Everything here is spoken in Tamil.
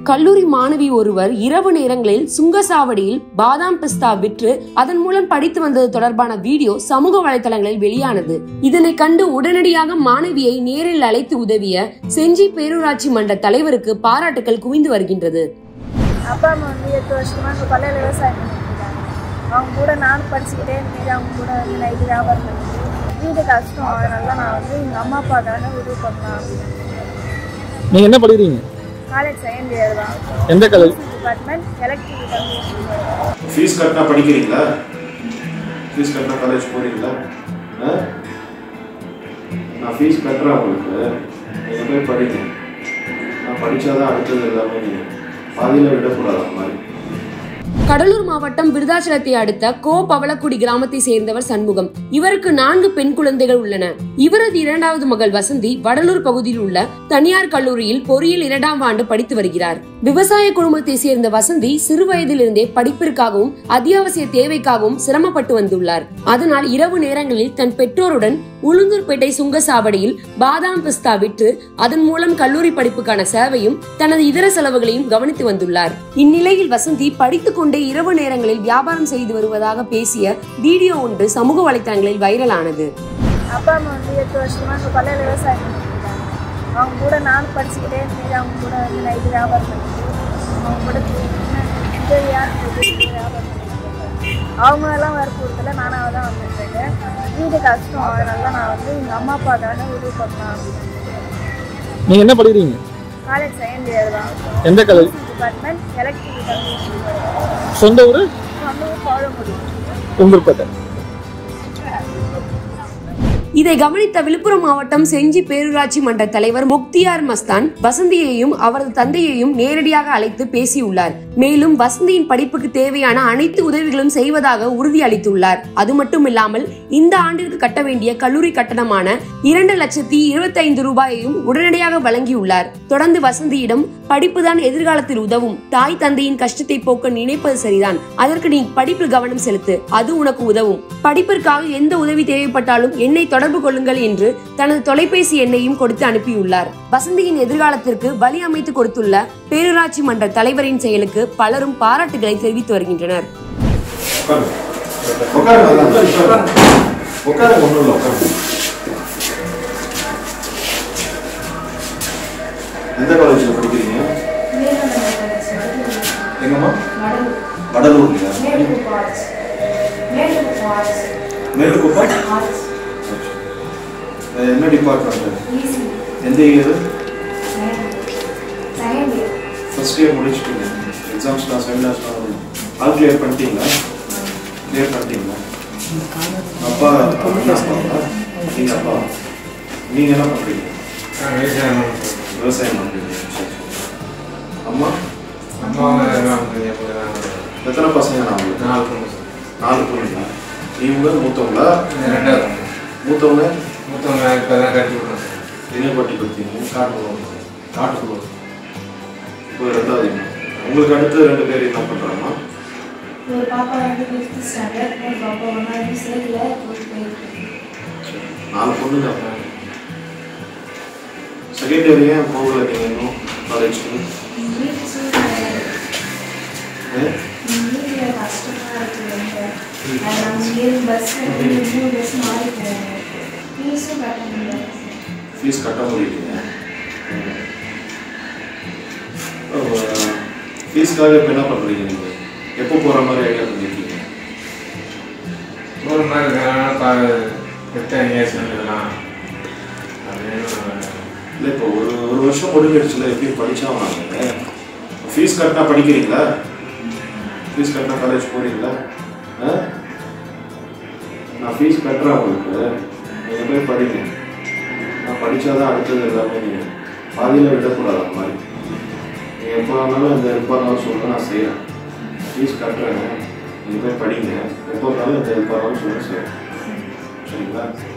கல்லூரி மாணவி ஒருவர் இரவு நேரங்களில் சுங்கசாவடியில் பாதாம் பிஸ்தா விற்று அதன் மூலம் படித்து வந்தது தொடர்பான வீடியோ சமூக வலைதளங்களில் வெளியானது இதனை கண்டு உடனடியாக மாணவியை நேரில் அழைத்து உதவிய செஞ்சி பேரூராட்சி மன்ற தலைவருக்கு பாராட்டுகள் குவிந்து வருகின்றது அப்பா அம்மா வந்து எட்டு வருஷமா எங்கள் பள்ளியில் விவசாயம் பண்ணிட்டு இருக்காங்க அவங்க கூட நானும் படிச்சுக்கிட்டே மீறி அவங்க கூட வந்து நைட்டு வியாபாரம் பண்ணிட்டு வீடு கஷ்டம் அதனால தான் நான் வந்து எங்கள் அம்மா அப்பாக்கான உதவி பண்ணலாம் அப்படின்னு நீங்கள் என்ன படிக்கிறீங்க காலேஜ் செகண்ட் இயர் தான் எந்த காலேஜ் டிபார்ட்மெண்ட் எலக்ட்ரிக்கல் ஃபீஸ் கட்டினா படிக்கிறீங்களா ஃபீஸ் கட்டினா காலேஜ் போறீங்களா ஆ? நான் ஃபீஸ் கட்டுறேன் உங்களுக்கு நீங்கள் போய் படிங்க நான் படித்தாதான் அடுத்தது எல்லாமே நீங்கள் பாதியில் விடக்கூடாது அந்த மாதிரி கடலூர் மாவட்டம் விருதாச்சலத்தை அடுத்த கோ பவளக்குடி கிராமத்தை சேர்ந்தவர் சண்முகம் இவருக்கு நான்கு பெண் குழந்தைகள் உள்ளன இவரது இரண்டாவது மகள் வசந்தி வடலூர் பகுதியில் உள்ள தனியார் கல்லூரியில் பொறியியல் இரண்டாம் ஆண்டு படித்து வருகிறார் விவசாய குடும்பத்தை சேர்ந்த வசந்தி சிறு வயதிலிருந்தே படிப்பிற்காகவும் அத்தியாவசிய தேவைக்காகவும் சிரமப்பட்டு வந்துள்ளார் அதனால் இரவு நேரங்களில் தன் பெற்றோருடன் உளுந்தூர்பேட்டை சுங்கசாவடியில் பாதாம் பிஸ்தா விற்று அதன் மூலம் கல்லூரி படிப்புக்கான சேவையும் தனது இதர செலவுகளையும் கவனித்து வந்துள்ளார் இந்நிலையில் வசந்தி படித்துக் கொண்டே இரவு நேரங்களில் வியாபாரம் செய்து வருவதாக பேசிய வீடியோ ஒன்று சமூக வலைதளங்களில் வைரலானது அப்பா அம்மா வந்து எட்டு வருஷமா எங்கள் பள்ளியில் விவசாயம் பண்ணிட்டு இருக்காங்க அவங்க கூட நானும் படிச்சுக்கிட்டே மீறி அவங்க கூட வந்து நைட்டு வியாபாரம் பண்ணிட்டு அவங்க கூட உதவியாக இருந்தது வியாபாரம் பண்ணிட்டு அவங்களெல்லாம் வற்புறுத்தல நானாக தான் வந்துட்டுருக்கேன் வீடு கஷ்டம் அதனால தான் நான் வந்து எங்கள் அம்மா அப்பாக்கான உதவி பண்ணலாம் அப்படின்னு நீங்கள் என்ன படிக்கிறீங்க காலேஜ் செகண்ட் இயர் தான் எந்த காலேஜ் டிபார்ட்மெண்ட் எலக்ட்ரிக்கல் சொந்த ஊர் வந்து பழமுடி உங்கள்பேட்டை இதை கவனித்த விழுப்புரம் மாவட்டம் செஞ்சி பேரூராட்சி மன்ற தலைவர் முக்தியார் மஸ்தான் வசந்தியையும் அவரது தந்தையையும் நேரடியாக அழைத்து பேசியுள்ளார் மேலும் வசந்தியின் படிப்புக்கு தேவையான அனைத்து உதவிகளும் செய்வதாக உறுதி அளித்துள்ளார் அது மட்டுமில்லாமல் இந்த ஆண்டிற்கு கட்ட வேண்டிய கல்லூரி கட்டணமான இரண்டு லட்சத்தி இருபத்தி ஐந்து ரூபாயையும் உடனடியாக வழங்கியுள்ளார் தொடர்ந்து வசந்தியிடம் படிப்புதான் எதிர்காலத்தில் உதவும் தாய் தந்தையின் கஷ்டத்தை போக்க நினைப்பது சரிதான் அதற்கு நீ படிப்பில் கவனம் செலுத்து அது உனக்கு உதவும் படிப்பிற்காக எந்த உதவி தேவைப்பட்டாலும் என்னை தொடர்பு கொள்ளுங்கள் என்று தனது தொலைபேசி எண்ணையும் கொடுத்து அனுப்பியுள்ளார் வசந்தியின் எதிர்காலத்திற்கு வழி அமைத்து கொடுத்துள்ள பேரூராட்சி மன்ற தலைவரின் செயலுக்கு பலரும் பாராட்டுகளை தெரிவித்து வருகின்றனர் உட்காருங்க உட்காருங்க உட்காருங்க உட்காருங்க ஒன்றும் இல்லை உட்காருங்க எந்த காலேஜில் படிக்கிறீங்க எங்கம்மா வடலூர்லையா மேலுக்குப்பம் அஹ் என்ன டிபார்ட்மெண்ட் எந்த இயர் ஃபர்ஸ்ட் இயர் முடிச்சுட்டீங்க எக்ஸாம்ஸ்லாம் செமினார்ஸ்லாம் ஆல் கிளியர் பண்ணிட்டீங்களா கிளியர் பண்ணிட்டீங்களா அப்பா நீங்க அப்பாவா நீங்கள் அப்பா நீங்கள் என்ன பண்ணுறீங்க விவசாயம் பண்ணுறீங்க சரி, சரி. அம்மா எத்தனை பசங்க நான் உங்களுக்கு நாலு பொண்ணுங்களா நீங்க மூத்தவங்களா மூத்தவங்க எங்கே பட்டி கொடுத்தீங்க காட்டுக்குள்ள காட்டுக்குள்ள இப்போ ரெண்டாவது உங்களுக்கு அடுத்து ரெண்டு பேர் என்ன பண்ணுறாங்கம்மா ஒரு பாப்பா வந்து ஃபிஃப்த் ஸ்டாண்டர்ட் ஒரு பாப்பா ஒன்றாவது சேர்க்கல போட்டு போயிருக்கு நாலு பொண்ணுங்க அப்போ செகண்ட் இயர் ஏன் போகல நீங்கள் இன்னும் காலேஜுக்கு வீட்டு சூழ்நிலை வீட்டில் கஷ்டமாக இருக்குது ரொம்ப அது நம்ம இங்கிருந்து பஸ் மூணு பஸ் மாறி போகணும் ஃபீஸும் கட்ட முடியாது ஃபீஸ் கட்ட முடியலைங்க ஃபீஸ்க்காக இப்போ என்ன பண்ணுறீங்க நீங்கள் எப்போ போகிற மாதிரி ஐடியா பண்ணியிருக்கீங்க ஒரு மாதிரி வேணாலும் பா- விட்டு எங்கேயா சேர்ந்துக்கலாம் அப்படின்னு இல்லை இப்போ ஒரு ஒரு வருஷம் முடிஞ்சிடுச்சுல எப்படி படிச்சா வாங்க ஃபீஸ் கட்டினா படிக்கிறீங்களா ஃபீஸ் கட்டினா காலேஜ் போறீங்களா ஆ? நான் ஃபீஸ் கட்டுறேன் உங்களுக்கு நீங்கள் போய் படிங்க நான் படித்தாதான் அடுத்தது எல்லாமே நீங்கள் பாதியில் விடக்கூடாது அந்த மாதிரி நீங்கள் எப்போ இருந்தாலும் இந்த எப்போ இருந்தாலும் சொல்லுங்கள் நான் செய்கிறேன் ஃபீஸ் கட்டுறேங்க நீங்கள் போய் படிங்க எப்போ இருந்தாலும் இந்த எப்போ இருந்தாலும் சொல்லுங்கள் செய்கிறேன் சரிங்களா